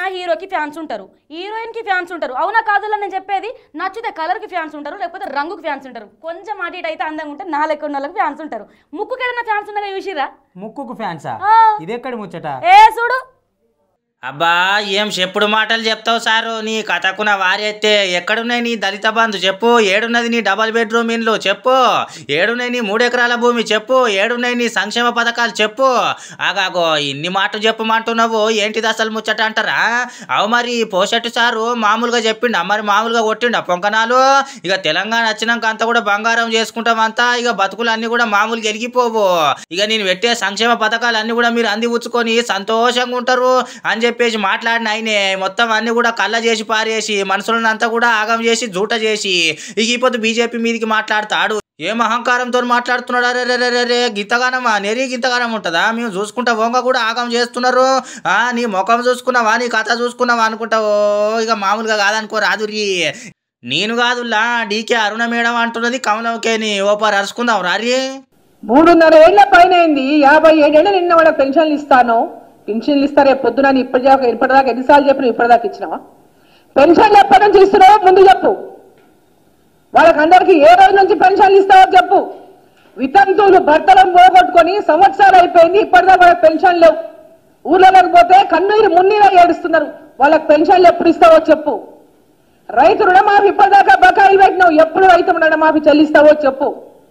హీరోకి ఫ్యాన్స్ ఉంటారు హీరోయిన్కి ఫ్యాన్స్ ఉంటారు అవునా కాదులా నేను చెప్పేది నచ్చితే కలర్కి ఫ్యాన్స్ ఉంటారు లేకపోతే రంగుకి ఫ్యాన్స్ ఉంటారు కొంచెం అటు ఇటు అయితే అందంగా ఉంటే నా లెక్క ఉన్న వాళ్ళకి ఫ్యాన్స్ ఉంటారు ముక్కుకి ఏదైనా ఫ్యాన్స్ ఉన్నాగా చూసిరా ముక్కుకు ఫ్యాన్సా ఆ. ఇదెక్కడి ముచ్చట ఏ చూడు అబ్బా ఏం చెప్పుడు మాటలు చెప్తావు సారు నీ కథకున వారెత్తే ఎక్కడున్నాయి నీ దళిత బంధు చెప్పు ఏడున్నది నీ డబల్ బెడ్రూమ్ ఇండ్లు చెప్పు ఏడున్నాయి నీ మూడు ఎకరాల భూమి చెప్పు ఏడున్నాయి నీ సంక్షేమ పథకాలు చెప్పు ఆగాగో ఇన్ని మాటలు చెప్పమంటున్నావు ఏంటిది అసలు ముచ్చట అంటారా అవు మరి పోషెట్టు సారు మామూలుగా చెప్పిండా మరి మామూలుగా కొట్టిండా పొంకనాలు ఇక తెలంగాణ వచ్చినాక అంతా కూడా బంగారం చేసుకుంటామంతా ఇక బతుకులు అన్ని కూడా మామూలుగా ఎలిగిపోవు ఇక నేను పెట్టే సంక్షేమ పథకాలు అన్ని కూడా మీరు అంది ఉచ్చుకొని సంతోషంగా ఉంటారు అని చెప్పేసి మాట్లాడిన ఆయనే మొత్తం అన్ని కూడా కళ్ళ చేసి పారేసి మనుషులను అంతా కూడా ఆగం చేసి జూట చేసి ఇక ఇప్పుడు బీజేపీ మీదకి మాట్లాడతాడు ఏం అహంకారంతో మాట్లాడుతున్నాడు అరే రే రే రే రే గింతగానమా నెరి గింతగానం ఉంటుందా మేము చూసుకుంటా వంగ కూడా ఆగం చేస్తున్నారు ఆ నీ ముఖం చూసుకున్నావా నీ కథ చూసుకున్నావా అనుకుంటావు ఇక మామూలుగా కాదనుకో రాదురి నేను కాదులా డీకే అరుణ మేడం అంటున్నది కమలంకేని ఓ పారు అరుచుకుందాం రారి మూడున్నర ఏళ్ల పైన అయింది యాభై ఏడేళ్ల నిన్న వాళ్ళ పెన్షన్లు ఇస్తాను పెన్షన్లు ఇస్తారే పొద్దున నీ ఇప్పటిదాకా ఇప్పటిదాకా ఎన్నిసార్లు చెప్పిన ఇప్పటిదాకా ఇచ్చినావా పెన్షన్లు ఎప్పటి నుంచి ఇస్తున్నావో ముందు చెప్పు వాళ్ళకి అందరికి ఏ రోజు నుంచి పెన్షన్లు ఇస్తావో చెప్పు వితంతువులు భర్తలను పోగొట్టుకొని సంవత్సరాలు అయిపోయింది ఇప్పటిదాకా వాళ్ళకి పెన్షన్ లేవు ఊర్లోకి పోతే కన్నీరు మున్నీరా ఏడుస్తున్నారు వాళ్ళకి పెన్షన్లు ఎప్పుడు ఇస్తావో చెప్పు రైతు రుణమాఫీ ఇప్పటిదాకా బకాయిలు పెట్టినావు ఎప్పుడు రైతు రుణమాఫీ చెల్లిస్తావో చెప్పు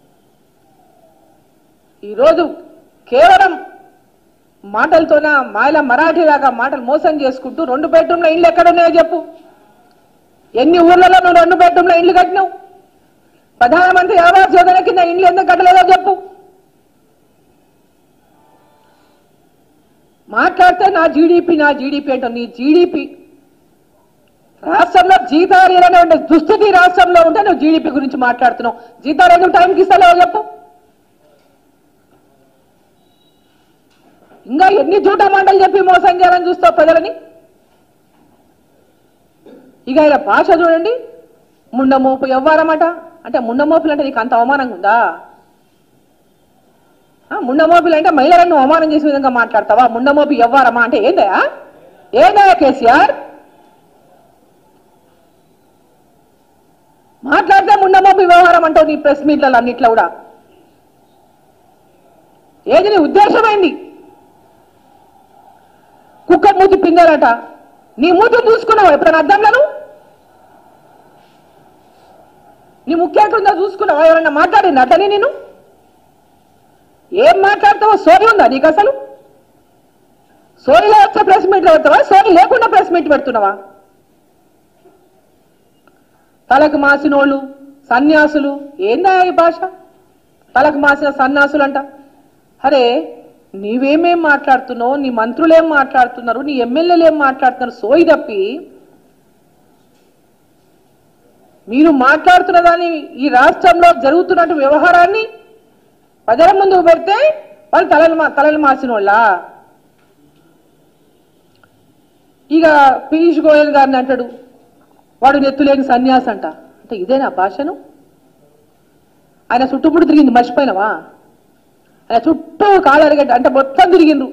ఈరోజు కేవలం మాటలతోన మాయల మరాఠీలాగా మాటలు మోసం చేసుకుంటూ రెండు బెడ్రూమ్ల ఇల్లు ఎక్కడ ఉన్నాయో చెప్పు ఎన్ని ఊర్లలో నువ్వు రెండు బెడ్రూమ్ల ఇల్లు కట్టినావు ప్రధానమంత్రి ఆవాస్ యోజన కింద ఇండ్లు ఎందుకు కట్టలేదో చెప్పు మాట్లాడితే నా జీడిపి నా జీడిపి అంటూ నీ జీడిపి రాష్ట్రంలో జీతాలు ఏదైనా ఉండే దుస్థితి రాష్ట్రంలో ఉంటే నువ్వు జీడిపి గురించి మాట్లాడుతున్నావు జీతాలు ఎందుకు టైంకి ఇస్తలేవో చెప్పు ఇంకా ఎన్ని జూట మంటలు చెప్పి మోసం చేయాలని చూస్తావు ప్రజలని ఇక ఆయన భాష చూడండి ముండమోపు ఎవ్వారమాట అంటే ముండమోపులు అంటే నీకు అంత అవమానంగా ఉందా ఆ, ముండమోపులు అంటే మహిళలను అవమానం చేసే విధంగా మాట్లాడతావా ముండమోపి ఎవ్వారమా అంటే ఏందయా ఏందయా కేసీఆర్ మాట్లాడితే ముండమోపి వ్యవహారం అంటావు నీ ప్రెస్ మీట్లలో అన్నిట్లో కూడా ఏది నీ ఉద్దేశమైంది కుక్క మూతి పిండారట నీ మూతి చూసుకున్నావు ఎప్పుడైనా అద్దంలను నీ ముఖ్యంగా చూసుకున్నావా ఎవరన్నా మాట్లాడింది అతని నేను ఏం మాట్లాడతావో సోని ఉందా నీకు అసలు సోనిలో వచ్చే ప్రెస్ మీట్ పెడతావా సోని లేకుండా ప్రెస్ మీట్ పెడుతున్నావా తలకు మాసినోళ్ళు సన్యాసులు ఏందా ఈ భాష తలకు మాసిన సన్యాసులు అంట అరే నీవేమేం మాట్లాడుతున్నావు నీ మంత్రులు ఏం మాట్లాడుతున్నారు నీ ఎమ్మెల్యేలు ఏం మాట్లాడుతున్నారు సోయి తప్పి మీరు మాట్లాడుతున్న దాని ఈ రాష్ట్రంలో జరుగుతున్నట్టు వ్యవహారాన్ని ప్రజల ముందుకు పెడితే వాళ్ళు తలలు మా- తలలు మాసిన ఇక పీయూష్ గోయల్ గారిని అంటాడు వాడు నెత్తులేని సన్యాసి అంట అంటే ఇదేనా భాషను ఆయన చుట్టుముట్టు తిరిగింది మర్చిపోయినావా ఆయన చుట్టూ కాలరిగడ్డ అంటే మొత్తం తిరిగిండ్రు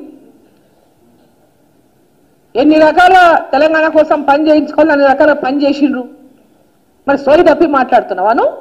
ఎన్ని రకాల తెలంగాణ కోసం పని చేయించుకోవాలి అన్ని రకాల పని చేసిండ్రు మరి సోయి తప్పి మాట్లాడుతున్నావా నువ్వు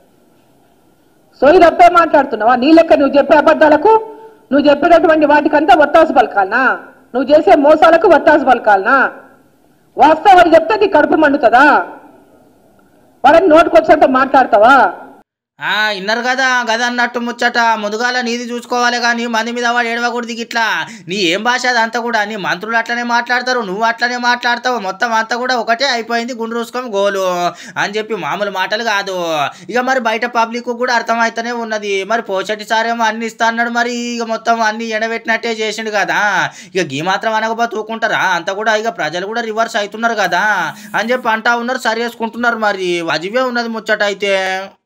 సోయి తప్పే మాట్లాడుతున్నావా నీ లెక్క నువ్వు చెప్పే అబద్ధాలకు నువ్వు చెప్పేటటువంటి వాటికంతా వత్తాసు పలకాలనా నువ్వు చేసే మోసాలకు వత్తాసు పలకాలనా వాస్తవాలు చెప్తే నీ కడుపు మండుతుందా వాళ్ళని నోటుకొచ్చినట్టు మాట్లాడతావా ఆ ఇన్నరు కదా గద అన్నట్టు ముచ్చట ముందుగాల నీది చూసుకోవాలి కానీ మంది మీద వాడు ఏడవకూడదు ఇట్లా నీ ఏం భాష అదంతా కూడా నీ మంత్రులు అట్లనే మాట్లాడతారు నువ్వు అట్లనే మాట్లాడతావు మొత్తం అంతా కూడా ఒకటే అయిపోయింది గుండు రూసుకొని గోలు అని చెప్పి మామూలు మాటలు కాదు ఇక మరి బయట పబ్లిక్ కూడా అర్థమవుతూనే ఉన్నది మరి పోచటి సారేమో అన్ని ఇస్తా అన్నాడు మరి ఇక మొత్తం అన్ని ఎండబెట్టినట్టే చేసిండు కదా ఇక గీ మాత్రం అనకపోతే తూకుంటారా అంతా కూడా ఇక ప్రజలు కూడా రివర్స్ అవుతున్నారు కదా అని చెప్పి అంటా ఉన్నారు సరి చేసుకుంటున్నారు మరి అజివే ఉన్నది ముచ్చట అయితే